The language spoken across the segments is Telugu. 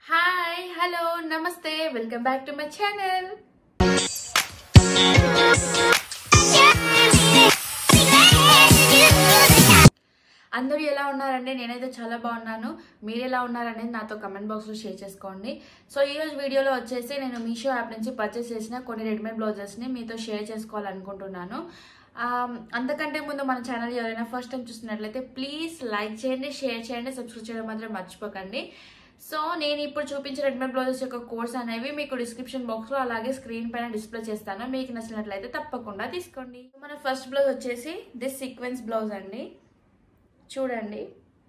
హాయ్ హలో నమస్తే welcome back to my channel అందరూ ఎలా ఉన్నారంటే నేనైతే చాలా బాగున్నాను మీరు ఎలా ఉన్నారనేది నాతో కమెంట్ బాక్స్లో షేర్ చేసుకోండి సో ఈ రోజు వీడియోలో వచ్చేసి నేను మీషో యాప్ నుంచి పర్చేస్ చేసిన కొన్ని రెడీమేడ్ బ్లౌజెస్ని మీతో షేర్ చేసుకోవాలనుకుంటున్నాను ఆమ్, అంతకంటే ముందు మన ఛానల్ ఎవరైనా ఫస్ట్ టైం చూస్తున్నట్లయితే ప్లీజ్ లైక్ చేయండి షేర్ చేయండి సబ్స్క్రైబ్ చేయడం మాత్రం మర్చిపోకండి సో నేను ఇప్పుడు చూపించిన రెడీమేడ్ బ్లౌజెస్ యొక్క కోర్స్ అనేవి మీకు డిస్క్రిప్షన్ బాక్స్లో అలాగే స్క్రీన్ పైన డిస్ప్లే చేస్తాను మీకు నచ్చినట్లయితే తప్పకుండా తీసుకోండి మన ఫస్ట్ బ్లౌజ్ వచ్చేసి దిస్ సీక్వెన్స్ బ్లౌజ్ అండి చూడండి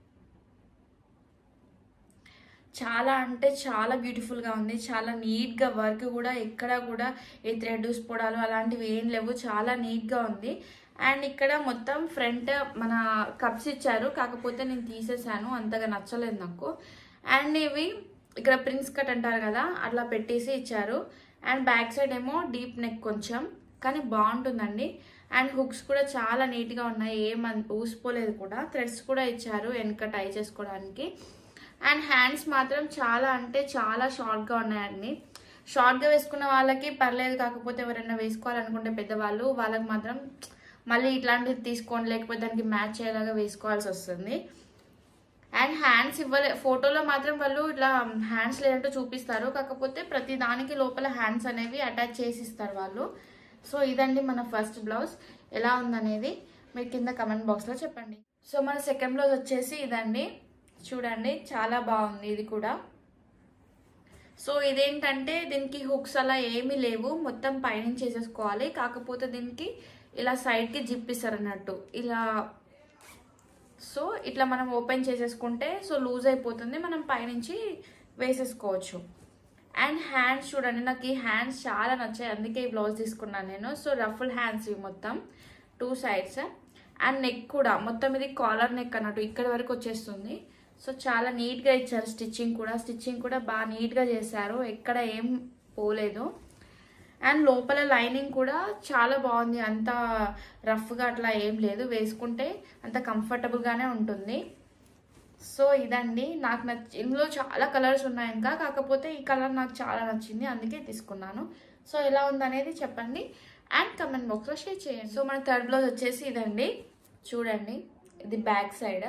చాలా అంటే చాలా బ్యూటిఫుల్గా ఉంది చాలా నీట్గా వర్క్ కూడా ఎక్కడ కూడా ఈ థ్రెడ్ పొడాలు అలాంటివి ఏం లేవు చాలా నీట్గా ఉంది అండ్ ఇక్కడ మొత్తం ఫ్రంట్ మన కప్స్ ఇచ్చారు కాకపోతే నేను తీసేసాను అంతగా నచ్చలేదు నాకు అండ్ ఇవి ఇక్కడ ప్రిన్స్ కట్ అంటారు కదా అట్లా పెట్టేసి ఇచ్చారు అండ్ బ్యాక్ సైడ్ ఏమో డీప్ నెక్ కొంచెం కానీ బాగుంటుందండి అండ్ హుక్స్ కూడా చాలా నీట్గా ఉన్నాయి ఏం అన్- ఊసిపోలేదు కూడా థ్రెడ్స్ కూడా ఇచ్చారు వెనక టై చేసుకోవడానికి అండ్ హ్యాండ్స్ మాత్రం చాలా అంటే చాలా షార్ట్గా ఉన్నాయండి షార్ట్గా వేసుకున్న వాళ్ళకి పర్లేదు కాకపోతే ఎవరైనా వేసుకోవాలనుకుంటే పెద్దవాళ్ళు వాళ్ళకి మాత్రం మళ్ళీ ఇట్లాంటివి తీసుకోండి లేకపోతే దానికి మ్యాచ్ అయ్యేలాగా వేసుకోవాల్సి వస్తుంది అండ్ హ్యాండ్స్ ఇవ్వలే ఫోటోలో మాత్రం వాళ్ళు ఇట్లా హ్యాండ్స్ లేదంటూ చూపిస్తారు కాకపోతే ప్రతి దానికి లోపల హ్యాండ్స్ అనేవి అటాచ్ చేసి ఇస్తారు వాళ్ళు సో ఇదండి మన ఫస్ట్ బ్లౌజ్ ఎలా ఉందనేది మీరు కింద కమెంట్ బాక్స్లో చెప్పండి సో మన సెకండ్ బ్లౌజ్ వచ్చేసి ఇదండి చూడండి చాలా బాగుంది ఇది కూడా సో ఇదేంటంటే దీనికి హుక్స్ అలా ఏమీ లేవు మొత్తం పైనుంచి చేసేసుకోవాలి కాకపోతే దీనికి ఇలా సైడ్కి జిప్ ఇస్తారు అన్నట్టు ఇలా సో ఇట్లా మనం ఓపెన్ చేసేసుకుంటే సో లూజ్ అయిపోతుంది మనం పైనుంచి వేసేసుకోవచ్చు అండ్ హ్యాండ్స్ చూడండి నాకు ఈ హ్యాండ్స్ చాలా నచ్చాయి అందుకే ఈ బ్లౌజ్ తీసుకున్నాను నేను సో రఫుల్ హ్యాండ్స్ ఇవి మొత్తం టూ సైడ్స్ అండ్ నెక్ కూడా మొత్తం ఇది కాలర్ నెక్ అన్నట్టు ఇక్కడ వరకు వచ్చేస్తుంది సో చాలా నీట్గా ఇచ్చారు స్టిచ్చింగ్ కూడా స్టిచ్చింగ్ కూడా బాగా నీట్గా చేశారు ఎక్కడ ఏం పోలేదు అండ్ లోపల లైనింగ్ కూడా చాలా బాగుంది అంత రఫ్గా అట్లా ఏం లేదు వేసుకుంటే అంత కంఫర్టబుల్గానే ఉంటుంది సో ఇదండి నాకు నచ్చి ఇందులో చాలా కలర్స్ ఉన్నాయి ఇంకా కాకపోతే ఈ కలర్ నాకు చాలా నచ్చింది అందుకే తీసుకున్నాను సో ఎలా ఉందనేది చెప్పండి అండ్ కమెంట్ బాక్స్లో షేర్ చేయండి సో మన థర్డ్ బ్లౌజ్ వచ్చేసి ఇదండి చూడండి ఇది బ్యాక్ సైడ్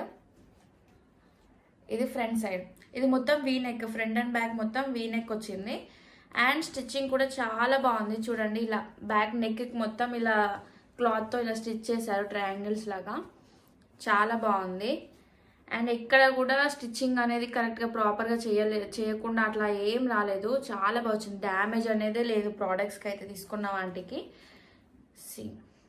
ఇది ఫ్రంట్ సైడ్ ఇది మొత్తం V neck front and back మొత్తం వీ నెక్ వచ్చింది అండ్ స్టిచ్చింగ్ కూడా చాలా బాగుంది చూడండి ఇలా బ్యాక్ నెక్ మొత్తం ఇలా క్లాత్తో ఇలా స్టిచ్ చేశారు ట్రయాంగిల్స్ లాగా చాలా బాగుంది అండ్ ఎక్కడ కూడా స్టిచ్చింగ్ అనేది కరెక్ట్గా ప్రాపర్గా చేయలే చేయకుండా అట్లా ఏం రాలేదు చాలా బాగా వచ్చింది డ్యామేజ్ అనేదే లేదు ప్రోడక్ట్స్కి అయితే తీసుకున్న వాటికి సి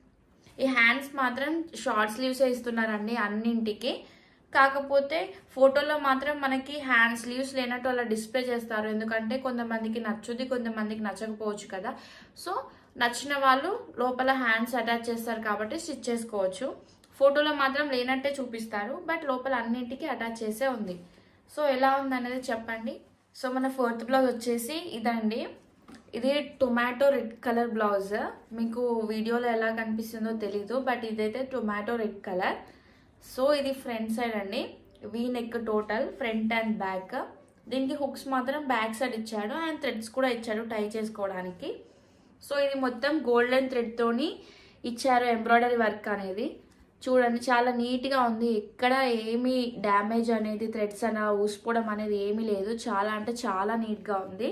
ఈ హ్యాండ్స్ మాత్రం షార్ట్ స్లీవ్స్ ఇస్తున్నారండి అన్నింటికి కాకపోతే ఫోటోలో మాత్రం మనకి హ్యాండ్ స్లీవ్స్ లేనట్టు అలా డిస్ప్లే చేస్తారు ఎందుకంటే కొంతమందికి నచ్చుది కొంతమందికి నచ్చకపోవచ్చు కదా సో నచ్చిన వాళ్ళు లోపల హ్యాండ్స్ అటాచ్ చేస్తారు కాబట్టి స్టిచ్ చేసుకోవచ్చు ఫోటోలో మాత్రం లేనట్టే చూపిస్తారు బట్ లోపల అన్నింటికి అటాచ్ చేసే ఉంది సో ఎలా ఉంది అనేది చెప్పండి సో మన ఫోర్త్ బ్లౌజ్ వచ్చేసి ఇదండి ఇది టొమాటో రెడ్ కలర్ బ్లౌజ్ మీకు వీడియోలో ఎలా కనిపిస్తుందో తెలీదు బట్ ఇదైతే టొమాటో రెడ్ కలర్ సో ఇది ఫ్రంట్ సైడ్ అండి V neck total front and back దీనికి హుక్స్ మాత్రం బ్యాక్ సైడ్ ఇచ్చాడు అండ్ థ్రెడ్స్ కూడా ఇచ్చాడు టై చేసుకోవడానికి సో ఇది మొత్తం గోల్డెన్ థ్రెడ్తోని ఇచ్చారు ఎంబ్రాయిడరీ వర్క్ అనేది చూడండి చాలా నీట్గా ఉంది ఎక్కడ ఏమీ డ్యామేజ్ అనేది థ్రెడ్స్ అన ఊసిపోవడం అనేది ఏమీ లేదు చాలా అంటే చాలా నీట్గా ఉంది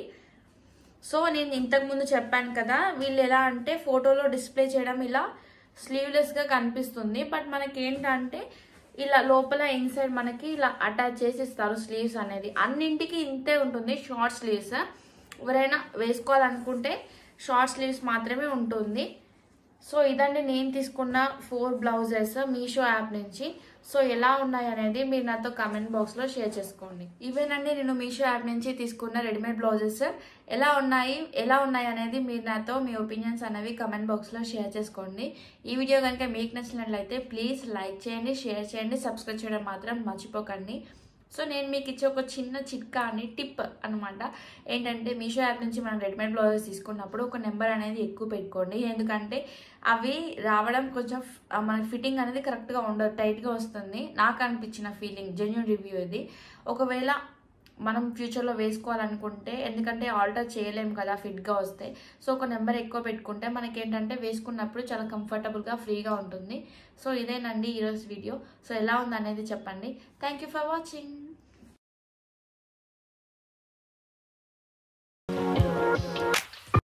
సో నేను ఇంతకుముందు చెప్పాను కదా వీళ్ళు ఎలా అంటే ఫోటోలో డిస్ప్లే చేయడం ఇలా స్లీవ్లెస్గా కనిపిస్తుంది బట్ మనకి ఏంటంటే ఇలా లోపల ఇన్సైడ్ మనకి ఇలా అటాచ్ చేసి ఇస్తారు స్లీవ్స్ అనేది అన్నింటికి ఇంతే ఉంటుంది షార్ట్ స్లీవ్స్ ఎవరైనా వేసుకోవాలనుకుంటే షార్ట్ స్లీవ్స్ మాత్రమే ఉంటుంది సో ఇదండి నేను తీసుకున్న ఫోర్ బ్లౌజెస్ మీషో యాప్ నుంచి సో ఎలా ఉన్నాయి అనేది మీరు నాతో కమెంట్ బాక్స్లో షేర్ చేసుకోండి ఇవేనండి నేను మీషో యాప్ నుంచి తీసుకున్న రెడీమేడ్ బ్లౌజెస్ ఎలా ఉన్నాయి ఎలా ఉన్నాయి అనేది మీరు నాతో మీ ఒపీనియన్స్ అనేవి కమెంట్ బాక్స్లో షేర్ చేసుకోండి ఈ వీడియో కనుక మీకు నచ్చినట్లయితే ప్లీజ్ లైక్ చేయండి షేర్ చేయండి సబ్స్క్రైబ్ చేయడం మాత్రం మర్చిపోకండి సో నేను మీకు ఇచ్చే ఒక చిన్న చిట్కా అని టిప్ అనమాట ఏంటంటే మీషో యాప్ నుంచి మనం రెడీమేడ్ బ్లౌజెస్ తీసుకున్నప్పుడు ఒక నెంబర్ అనేది ఎక్కువ పెట్టుకోండి ఎందుకంటే అవి రావడం కొంచెం ఫ్- మనకి ఫిట్టింగ్ అనేది కరెక్ట్గా ఉండదు టైట్గా వస్తుంది నాకు అనిపించిన ఫీలింగ్ జెన్యున్ రివ్యూ ఇది ఒకవేళ మనం ఫ్యూచర్లో వేసుకోవాలనుకుంటే ఎందుకంటే ఆల్టర్ చేయలేం కదా ఫిట్గా వస్తే సో ఒక నెంబర్ ఎక్కువ పెట్టుకుంటే మనకి ఏంటంటే వేసుకున్నప్పుడు చాలా కంఫర్టబుల్గా ఫ్రీగా ఉంటుంది సో ఇదేనండి ఈరోజు వీడియో సో ఎలా ఉంది అనేది చెప్పండి థ్యాంక్ యూ ఫర్ వాచింగ్